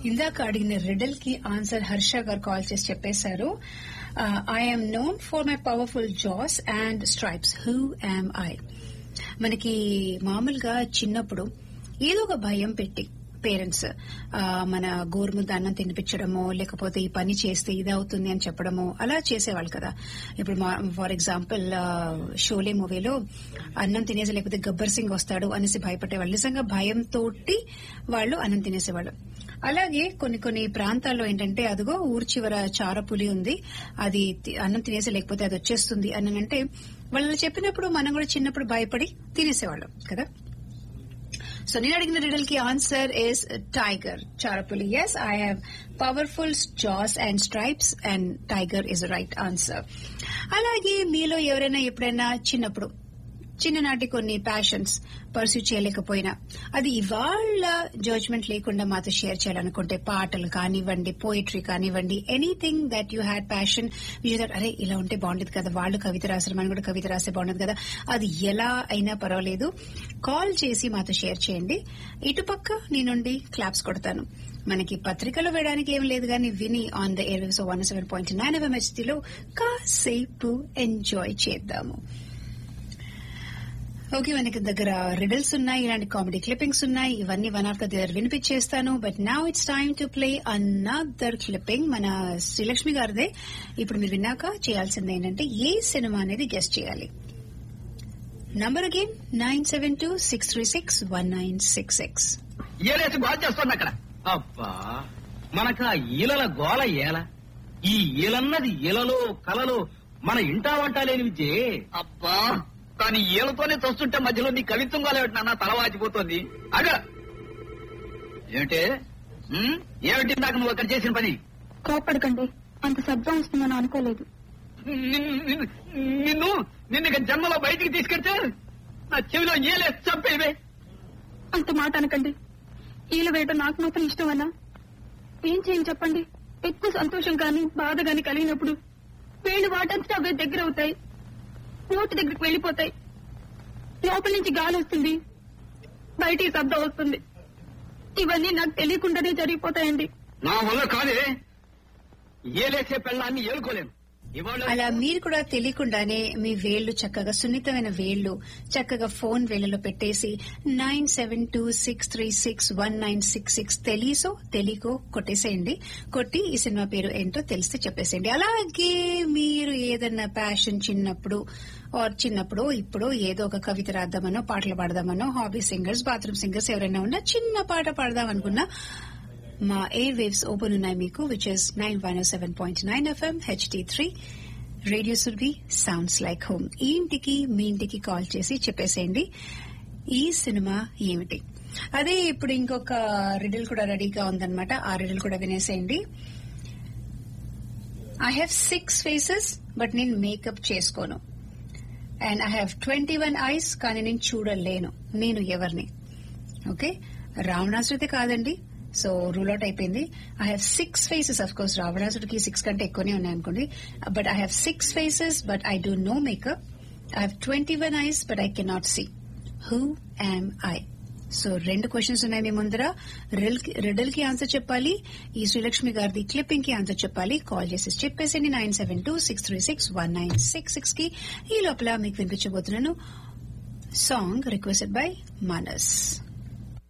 ఇందాక అడిగిన రిడల్ కి ఆన్సర్ హర్ష గారు కాల్ చేసి చెప్పేశారు I'm known for my powerful jaws and stripes who am I మనకి మామూలుగా చిన్నప్పుడు ఏదో ఒక భయం పెట్టి పేరెంట్స్ మన గోరుముద్ద అన్నం తినిపించడమో లేకపోతే ఈ పని చేస్తే ఇది అవుతుంది అని చెప్పడమో అలా చేసేవాళ్ళు కదా ఇప్పుడు ఫర్ ఎగ్జాంపుల్ షోలే మూవీలో అన్నం తినేసి లేకపోతే గబ్బర్ సింగ్ వస్తాడు అనేసి భయపడేవాళ్ళు నిజంగా భయంతో వాళ్ళు అన్నం తినేసేవాళ్ళు అలాగే కొన్ని కొన్ని ప్రాంతాల్లో ఏంటంటే అదిగో ఊరు చివర చారపులి ఉంది అది తి- అన్నం తినేసి లేకపోతే అది వచ్చేస్తుంది అని అంటే వాళ్ళు చెప్పినప్పుడు మనం కూడా చిన్నప్పుడు భయపడి తినేసేవాళ్ళం కదా సో నేను అడిగిన రిడల్ కి ఆన్సర్ ఇస్ టైగర్ చారపులి as I have powerful jaws and stripes and tiger is right answer అలాగే మీలో ఎవరైనా ఎప్పుడైనా చిన్నప్పుడు చిన్ననాటి కొన్ని ప్యాషన్స్ పర్సూ చేయలేకపోయినా అది ఇవాళ జడ్జ్మెంట్ లేకుండా మాతో షేర్ చేయాలనుకుంటే పాటలు కానివ్వండి పోయిటరీ కానివ్వండి anything that you had passion that అరే ఇలా ఉంటే బాగుండేది కదా వాళ్ళు కవిత రాశారు మనం కూడా కవిత రాస్తే బాగుండేది కదా అది ఎలా అయినా పర్వాలేదు కాల్ చేసి మాతో షేర్ చేయండి ఇటుపక్క నీ నుండి క్లాప్స్ కొడతాను మనకి పత్రికలో వేయడానికి ఏం లేదు కానీ విని on the air waves one seven point nine ఎంఎస్టీలో కాసేపు ఎంజాయ్ చేద్దాము ఓకే మనకి దగ్గర రిడల్స్ ఉన్నాయి ఇలాంటి కామెడీ క్లిప్పింగ్స్ ఉన్నాయి ఇవన్నీ వన్ ఆఫ్ ద దగ్గర వినిపించేస్తాను but now it's time to play another clipping మన శ్రీలక్ష్మి గారిదే ఇప్పుడు మీరు విన్నాక చేయాల్సింది ఏంటంటే ఏ సినిమా అనేది గెస్ట్ చేయాలి number again nine seven two six three six one nine six six ఏలేసి బాగా చేస్తుంది అక్కడ అబ్బా మనకు ఆ ఈలల గోల ఏల ఈ ఈలన్నది ఈలలో కలలో మన ఇంటా వంట లేని విద్యే అబ్బా కానీ ఈలతోనే చూస్తుంటే మధ్యలో నీ కవిత్వం గోలేమిటి నాన్న తల వాచిపోతుంది అగ ఏమిటే ఉమ్, ఏమిటి నాకు నువ్వు అక్కడ చేసిన పని కోపడకండి అంత శబ్దం వస్తుందని అనుకోలేదు నిన్ను నిన్ను- నిన్ను నిన్ను ఇక జన్మలో బయటికి తీసుకెళ్తే నా చెవిలో ఏలే చంపేవే అంత మాట అనకండి ఈల వేయటం నాకు మాత్రం ఇష్టమన్నా ఏం చేయని చెప్పండి ఎక్కువ సంతోషం గాని బాధ గాని కలిగినప్పుడు వేళ్ళు వాటంతటా అవే దగ్గర అవుతాయి నోటి దగ్గరికి వెళ్ళిపోతాయి లోపల నుంచి గాలి వస్తుంది బయటికి శబ్దం వస్తుంది ఇవన్నీ నాకు తెలియకుండానే జరిగిపోతాయండి నా వల్ల కాదే ఏలేసే పెళ్ళాన్ని ఏలుకోలేను ఇవాళ అలా మీరు కూడా తెలియకుండానే మీ వేళ్లు చక్కగా సున్నితమైన వేళ్లు చక్కగా ఫోన్ వేళ్లలో పెట్టేసి nine seven two six three six one nine six six తెలియసో తెలియకో కొట్టేసేయండి కొట్టి ఈ సినిమా పేరు ఏంటో తెలిస్తే చెప్పేసేయండి అలాగే మీరు ఏదన్నా ప్యాషన్ చిన్నప్పుడు ఆర్ చిన్నప్పుడు ఇప్పుడు ఏదో ఒక కవిత రాద్దామనో పాటలు పాడదామనో హాబీ సింగర్స్ బాత్రూమ్ సింగర్స్ ఎవరైనా ఉన్నా చిన్న పాట పాడదాం అనుకున్నా మా ఎయిర్ వేవ్స్ ఓపెన్ ఉన్నాయి మీకు which is nine one seven point nine FM HD three radio సుర్వి సౌండ్స్ లైక్ హోమ్ ఈ ఇంటికి మీ ఇంటికి కాల్ చేసి చెప్పేసేయండి ఈ సినిమా ఏమిటి అదే ఇప్పుడు ఇంకొక రిడిల్ కూడా రెడీగా ఉందన్నమాట ఆ రిడిల్ కూడా వినేసేయండి I have six faces but నేను మేకప్ చేసుకోను and I have twenty one eyes కానీ నేను చూడలేను నేను ఎవరిని ఓకే రావణాసుడితే కాదండి సో రూల్ అవుట్ అయిపోయింది I have six faces of course రావణాసుడికి సిక్స్ కంటే ఎక్కువనే ఉన్నాయి అనుకోండి but I have six faces but I do no makeup I have twenty one eyes but I cannot see who am I so రెండు questions ఉన్నాయి మీ ముందర Riddle కి answer చెప్పాలి ఈ శ్రీలక్ష్మి గారిది క్లిప్పింగ్ కి ఆన్సర్ చెప్పాలి కాల్ చేసి చెప్పేసండి nine seven two six three six one nine six six కి ఈ లోపల మీకు వినిపించబోతున్నాను సాంగ్ రిక్వెస్టెడ్ బై మనస్